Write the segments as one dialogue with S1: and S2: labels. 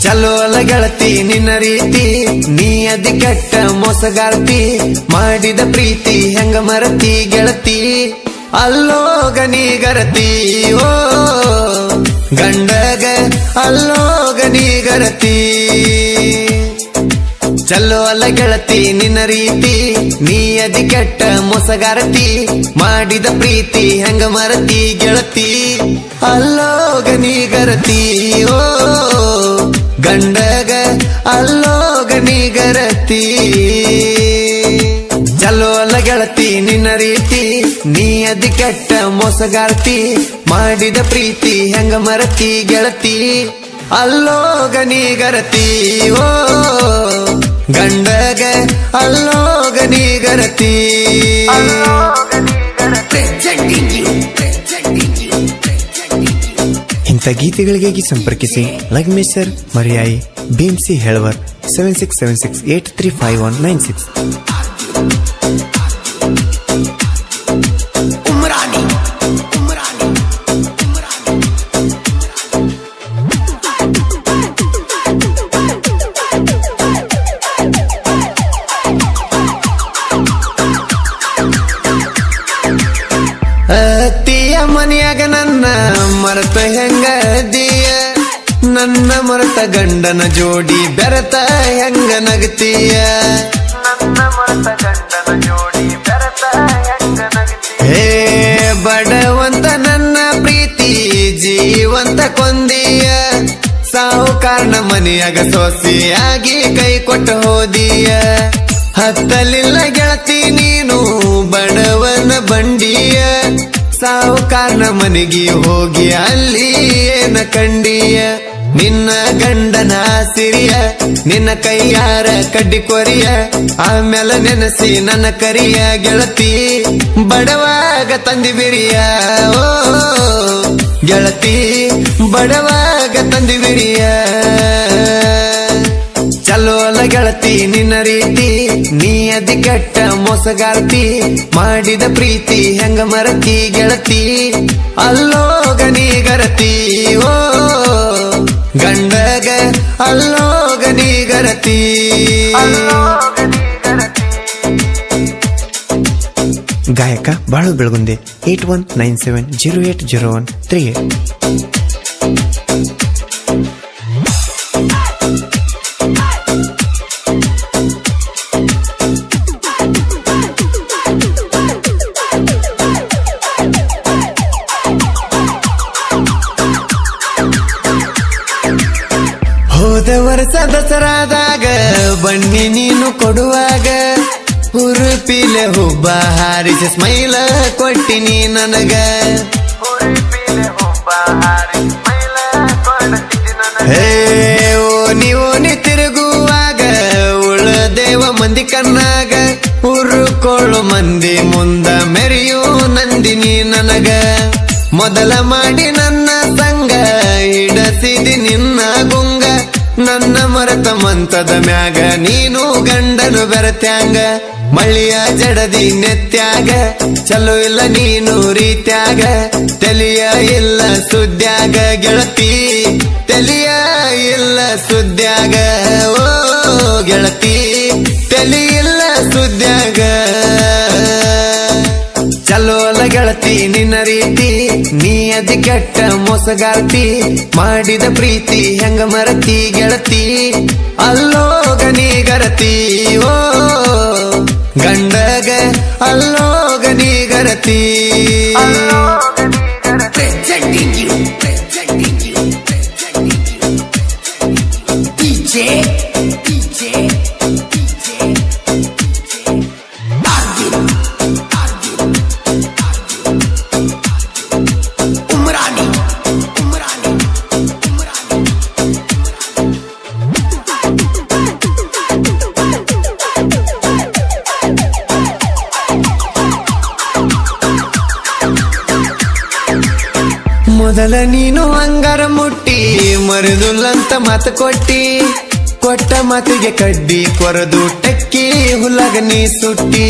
S1: ಚಲೋ ಅಲ್ಲ ಗೆಳತಿ ನಿನ್ನ ರೀತಿ ನೀ ಅದಿ ಕೆಟ್ಟ ಮೋಸಗಾರ್ತಿ ಮಾಡಿದ ಪ್ರೀತಿ ಹೆಂಗ ಮರತಿ ಗೆಳತಿ ಅಲ್ಲೋಗ ನೀ ಗರತಿ ಓ ಗಂಡಗ ಅಲ್ಲೋಗ ನೀ ಗರತಿ ಚಲೋ ಅಲ್ಲ ಗೆಳತಿ ನಿನ್ನ ರೀತಿ ನೀ ಅದಿ ಕೆಟ್ಟ ಮೋಸಗಾರತಿ ಮಾಡಿದ ಪ್ರೀತಿ ಹೆಂಗ ಮರತಿ ಗೆಳತಿ ಅಲ್ಲೋಗ ನೀ ಗರತಿ ಓ ಗಂಡಗ ಅಲ್ಲೋಗ ನೀ ಗರತಿ ಚಲೋ ಅಲ್ಲ ಗೆಳತಿ ನಿನ್ನ ರೀತಿ ನೀ ಅದಿ ಕೆಟ್ಟ ಮೋಸಗಾರ್ತಿ ಮಾಡಿದ ಪ್ರೀತಿ ಹೆಂಗ ಮರತಿ ಗೆಳತಿ ಅಲ್ಲೋಗ ನೀ ಗರತಿ ಓ ಗಂಡಗ ಅಲ್ಲೋಗ ನೀ ಗರತಿ ಇಂಥ ಗೀತೆಗಳಿಗಾಗಿ ಸಂಪರ್ಕಿಸಿ Lakshmeshwar Mariyayi Bhimsi Helavar seven six seven six eight three five one nine six
S2: Umarani Umarani
S1: ಅತ್ತಿಯ ಮನೆಯಾಗ ನನ್ನ ಮರತ ಹೆಂಗದಿಯ ನನ್ನ ಮರತ ಗಂಡನ ಜೋಡಿ ಬೆರತ ಹೆಂಗ ನಗತೀಯ ಹೇ ಬಡವಂತ ನನ್ನ ಪ್ರೀತಿ ಜೀವಂತ ಕೊಂದಿಯ ಸಾಹುಕಾರನ ಮನೆಯಾಗ ಸೊಸೆಯಾಗಿ ಕೈ ಕೊಟ್ಟು ಹೋದಿಯ ಹತ್ತಲಿಲ್ಲ ಗೆಳತಿ ನೀನು ಬಡವನ ಬಂಡಿಯ ಸಾಹುಕಾರನ ಮನೆಗೆ ಹೋಗಿ ಅಲ್ಲಿ ಏನ ಕಂಡಿಯ ನಿನ್ನ ಗಂಡನ ಸಿರಿಯ ನಿನ್ನ ಕೈಯಾರ ಕಡ್ಡಿ ಕೊರಿಯ ಆಮೇಲೆ ನೆನಸಿ ನನ್ನ ಕರಿಯ ಗೆಳತಿ ಬಡವಾಗ ತಂದಿ ಬಿರಿಯ ಓ ಗೆಳತಿ ಬಡವಾಗ ತಂದಿ ಬಿರಿಯ ಚಲೋ ಅಲ್ಲ ಗೆಳತಿ ನಿನ್ನ ರೀತಿ ನೀ ಅದಿ ಕೆಟ್ಟ ಮೋಸಗಾರ್ತಿ ಮಾಡಿದ ಪ್ರೀತಿ ಹೆಂಗ ಮರತಿ ಗೆಳತಿ ಅಲ್ಲೋಗ ನೀ ಗರತಿ ಓ ಗಂಡಗ ಅಲ್ಲೋಗ ನೀ ಗರತಿ ಗಾಯಕ ಬಾಳು ಬೆಳಗುಂದೆ eight one nine seven zero eight zero one three eight ಹೋದ ವರ್ಷ ದಸರಾದಾಗ ಬನ್ನಿ ನೀನು ಕೊಡುವಾಗ ಹುರುಪಿಲೆ ಹುಬ್ಬ ಹಾರಿಸಿ ಸ್ಮೈಲ ಕೊಟ್ಟಿನಿ ನನಗ ಹೇ ಓ ನೀವು ನೀ ತಿರುಗುವಾಗ ಉಳದೇವ ಮಂದಿ ಕಣ್ಣಾಗ ಉರುಕೊಳ್ಳು ಮಂದಿ ಮುಂದ ಮೆರೆಯು ನಂದಿನಿ ನನಗ ಮೊದಲ ಮಾಡಿ ನನ್ನ ಸಂಗ ಹಿಡಸಿದಿ ನಿನ್ನ ಗುಂಗ ನನ್ನ ಮರತ ಮಂತದ ಮ್ಯಾಗ ನೀನು ಗಂಡನು ಬೆರತ್ಯಾಂಗ ಮಳಿಯ ಜಡದಿ ನೆತ್ಯಾಗ ಚಲೋ ಇಲ್ಲ ನೀನು ರೀತ್ಯಾಗ ತಲಿಯ ಇಲ್ಲ ಸುದ್ಯಾಗ ಗೆಳತಿ ತಲಿಯ ಇಲ್ಲ ಸುದ್ಯಾಗ ಓ ಗೆಳತಿ ತಲಿ ಇಲ್ಲ ಸುದ್ಯಾಗ ಚಲೋ ಅಲ್ಲ ಗೆಳತಿ ನಿನ್ನ ರೀತಿ ನೀ ಅದಿ ಕೆಟ್ಟ ಮೋಸಗಾರ್ತಿ ಮಾಡಿದ ಪ್ರೀತಿ ಹೆಂಗ ಮರತಿ ಗೆಳತಿ ಅಲ್ಲೋಗ ನೀ ಗರತಿ ಓ ಗಂಡಗ ಅಲ್ಲೋಗ ನೀ ಗರತಿ
S2: presenting you presenting you presenting you DJ DJ DJ Arjun Arjun Arjun Umrani Umrani Umrani
S1: ಮೊದಲ ನೀನು ಅಂಗಾರ ಮುಟ್ಟಿ ಮರೆದುಲ್ಲಂತ ಮಾತು ಕೊಟ್ಟಿ ಕೊಟ್ಟ ಮಾತಿಗೆ ಕಡ್ಡಿ ಕೊರದು ಟಕ್ಕಿ ಹುಲಗ ನೀ ಸುಟ್ಟಿ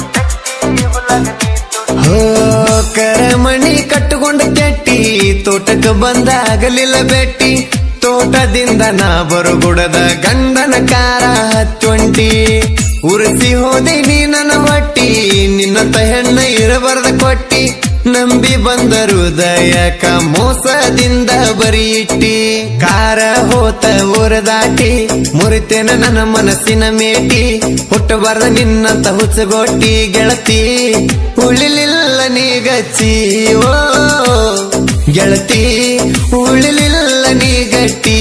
S1: ಹೋ ಕರಮಣಿ ಕಟ್ಟುಕೊಂಡ ಕೆಟ್ಟಿ ತೋಟ ಕಾಟಕ ಬಂದಾಗಲಿಲ್ಲ ಬೆಟ್ಟಿ ತೋಟದಿಂದ ನಾ ಬರುಗುಡದ ಗಂಡನ ಕಾರ ಹತ್ತೊಂಟಿ ಉರಿಸಿ ಹೋದೆ ನೀ ನನ್ನ ಹೊಟ್ಟಿ ನಿನ್ನಂತ ಹೆಣ್ಣ ಇರಬಾರ್ದ ಕೊಟ್ಟಿ ನಂಬಿ ಬಂದರು ದಯಕ ಮೋಸದಿಂದ ಬರೀ ಇಟ್ಟಿ ಕಾರ ಹೋತ ಊರ ದಾಟಿ ಮುರಿತೇನ ನನ್ನ ಮನಸ್ಸಿನ ಮೇಟಿ ಹುಟ್ಟಬಾರ್ದ ನಿನ್ನಂತ ಹುಚ್ಚಗೊಟ್ಟಿ ಗೆಳತಿ ಉಳಿಲಿಲ್ಲ ನೀ ಗಚ್ಚಿ ಓ ಗೆಳತಿ ಉಳಿಲಿಲ್ಲ ನೀ ಗಟ್ಟಿ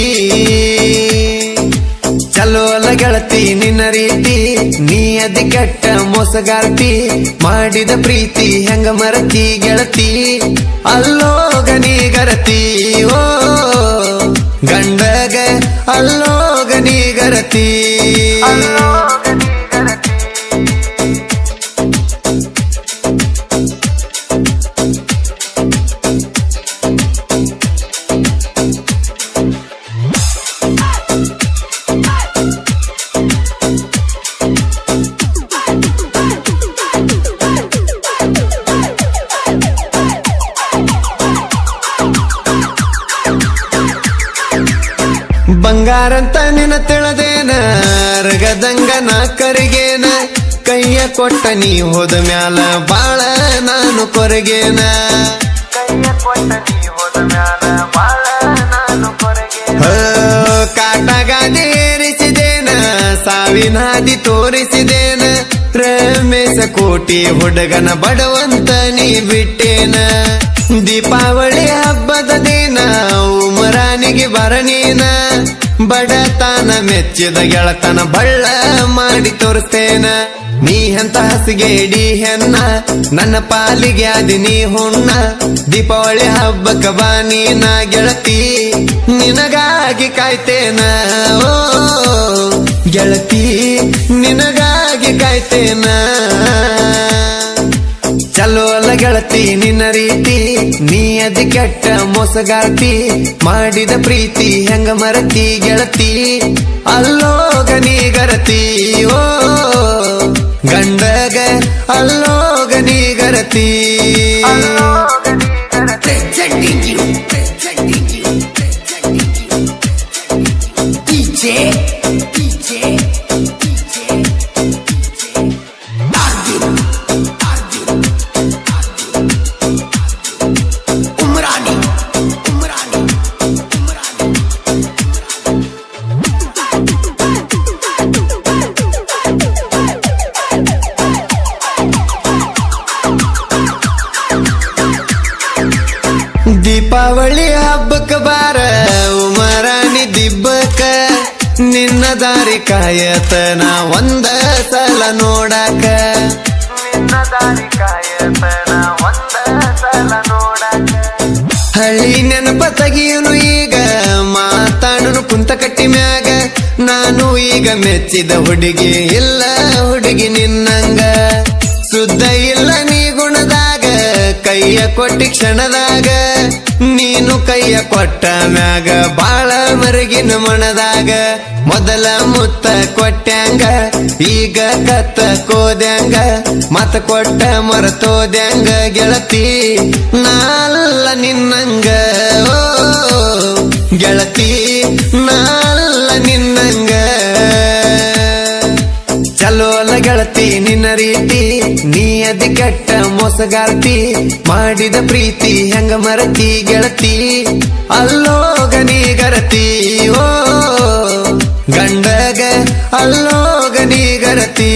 S1: ಚಲೋ ಅಲ್ಲ ಗೆಳತಿ ನಿನ್ನ ರೀತಿ ನೀ ಅದಿ ಕೆಟ್ಟ ಮೋಸಗಾರ್ತಿ ಮಾಡಿದ ಪ್ರೀತಿ ಹೆಂಗ ಮರತಿ ಗೆಳತಿ ಅಲ್ಲೋಗ ನೀ ಗರತಿ ಓ ಗಂಡಗ ಅಲ್ಲೋಗ ನೀ ಗರತಿ ಬಂಗಾರಂತ ನಿನ ತಿಳದೇನ ರಗದಂಗ ನಾ ಕರಿಗೇನ ಕೈಯ ಕೊಟ್ಟ ನೀ ಹೋದ ಮ್ಯಾಲ ಬಾಳ ನಾನು ಕೊರಗೇನ ಕಾಟಗಾದಿ ಏರಿಸಿದೇನ ಸಾವಿನ ಹಾದಿ ತೋರಿಸಿದೇನ ರಮೇಶ ಕೋಟಿ ಹುಡುಗನ ಬಡವಂತ ನೀ ಬಿಟ್ಟೇನ ದೀಪಾವಳಿ ಹಬ್ಬದ ದಿನ ಉಮರಾನಿಗೆ ಬರನೀನ ಬಡತನ ಮೆಚ್ಚಿದ ಗೆಳತನ ಬಳ್ಳ ಮಾಡಿ ತೋರಿಸ್ತೇನ ನೀ ಎಂತ ಹಸಿಗೇಡಿ ಹೆನ್ನ ನನ್ನ ಪಾಲಿಗೆ ಅದಿ ನೀ ಹುಣ್ಣ ದೀಪಾವಳಿ ಹಬ್ಬಕ್ಕ ಬಾ ನೀನ ಗೆಳತಿ ನಿನಗಾಗಿ ಕಾಯ್ತೇನ ಓ ಗೆಳತಿ ನಿನಗಾಗಿ ಕಾಯ್ತೇನ ಚಲೋ ಅಲ್ಲ ಗೆಳತಿ ನಿನ್ನ ರೀತಿ ನೀ ಅದಿ ಕೆಟ್ಟ ಮೋಸಗಾರ್ತಿ ಮಾಡಿದ ಪ್ರೀತಿ ಹೆಂಗ ಮರತಿ ಗೆಳತಿ ಅಲ್ಲೋಗ ನೀ ಗರತಿ ಓ ಗಂಡಗ ಅಲ್ಲೋಗ ನೀ ಗರತಿ
S2: Presenting you, presenting you, presenting you, DJ, DJ, DJ, Arjun, Arjun, Arjun, Umrani, Umrani, Umrani.
S1: Deepavali ಹಬ್ಬಕ್ಕ ಬಾರ ಉಮರಾಣಿ ದಿಬ್ಬಕ್ಕ ನಿನ್ನ ದಾರಿ ಕಾಯತನ ಒಂದ ಸಲ ನೋಡಾಕ ಹಳ್ಳಿ ನೆನಪ ತೆಗಿಯುನು ಈಗ ಮಾತಾಡುನು ಕುಂತ ಕಟ್ಟಿ ಮ್ಯಾಗ ನಾನು ಈಗ ಮೆಚ್ಚಿದ ಹುಡುಗಿ ಇಲ್ಲ ಹುಡುಗಿ ನಿನ್ನಂಗ ಸುದ್ದ ಇಲ್ಲ ನೀ ಗುಣದಾಗ ಕೈಯ ಕೊಟ್ಟಿ ಕ್ಷಣದಾಗ ನೀನು ಕೈಯ ಕೊಟ್ಟ ಮ್ಯಾಗ ಬಾಳ ಮರಗಿನ ಮಣದಾಗ ಮೊದಲ ಮುತ್ತ ಕೊಟ್ಟ್ಯಾಂಗ ಈಗ ಕತ್ತ ಕೋದ್ಯಾಂಗ ಮತ ಕೊಟ್ಟ ಮರತೋದ್ಯಾಂಗ ಗೆಳತಿ ನಾಲ್ಲ ನಿನ್ನಂಗ ಓ ಗೆಳತಿ ನಾಲ್ಲ ನಿನ್ನಂಗ ಚಲೋ ಅಲ್ಲ ಗೆಳತಿ ನಿನ್ನ ರೀತಿ ನೀ ಅದಿ ಕೆಟ್ಟ ಮೋಸಗಾರ್ತಿ ಮಾಡಿದ ಪ್ರೀತಿ ಹೆಂಗ ಮರತಿ ಗೆಳತಿ ಅಲ್ಲೋಗ ನೀ ಗರತಿ ಓ ಗಂಡಗ ಅಲ್ಲೋಗ ನೀ ಗರತಿ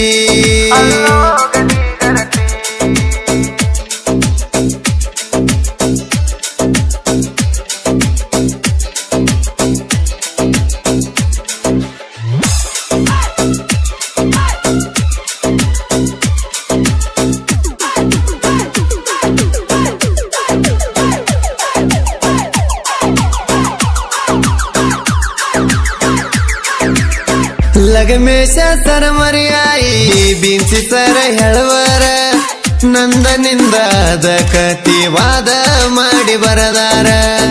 S1: ಲಗಮೇಶ ಸರ ಮರಿಯಾಯಿ ಬಿಂಸಿ ಸರ ಹೇಳುವರ ನಂದನಿಂದ ಅದ ಕತಿ ವಾದ ಮಾಡಿ ಬರದಾರ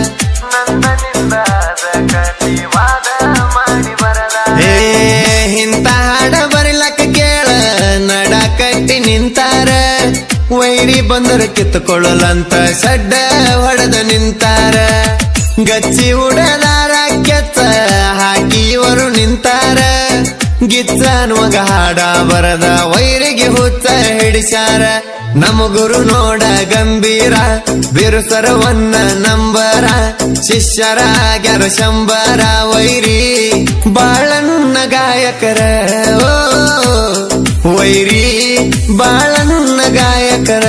S1: ಏ ಇಂತ ಹಾಡ ಬರಿಲಕ್ಕ ಕೇಳ ನಡ ಕಟ್ಟಿ ನಿಂತಾರ ವೈರಿ ಬಂದರ ಕಿತ್ತುಕೊಳ್ಳಲಂತ ಸಡ್ಡ ಹೊಡೆದ ನಿಂತಾರ ಗಚ್ಚಿ ಉಡದಾರ ಕೆತ್ತ ಹಾಕಿ ಇವರು ನಿಂತಾರ ಗಿಚ್ಚನ್ ಮಗ ಹಾಡ ಬರದ ವೈರಿಗೆ ಹುಚ್ಚ ಹಿಡಿಸಾರ ನಮ್ಮ ಗುರು ನೋಡ ಗಂಭೀರ ಬಿರುಸರವನ್ನ ನಂಬರ ಶಿಷ್ಯರ ಆಗ್ಯಾರ ಶಂಬರ ವೈರಿ ಬಾಳನ್ನ ಗಾಯಕರ ಓ ವೈರಿ ಬಾಳನ್ನ ಗಾಯಕರ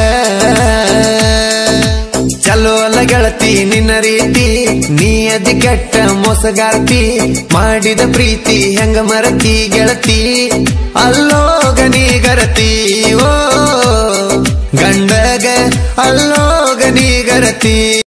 S1: ಚಲೋ ಅಲ್ಲ ಗೆಳತಿ ನಿನ್ನ ರೀತಿ ನೀ ಅದಿ ಕೆಟ್ಟ ಮೋಸಗಾರ್ತಿ ಮಾಡಿದ ಪ್ರೀತಿ ಹೆಂಗ ಮರತಿ ಗೆಳತಿ ಅಲ್ಲೋಗ ನೀ ಗರತಿ ಓ ಗಂಡಗ ಅಲ್ಲೋಗ ನೀ ಗರತಿ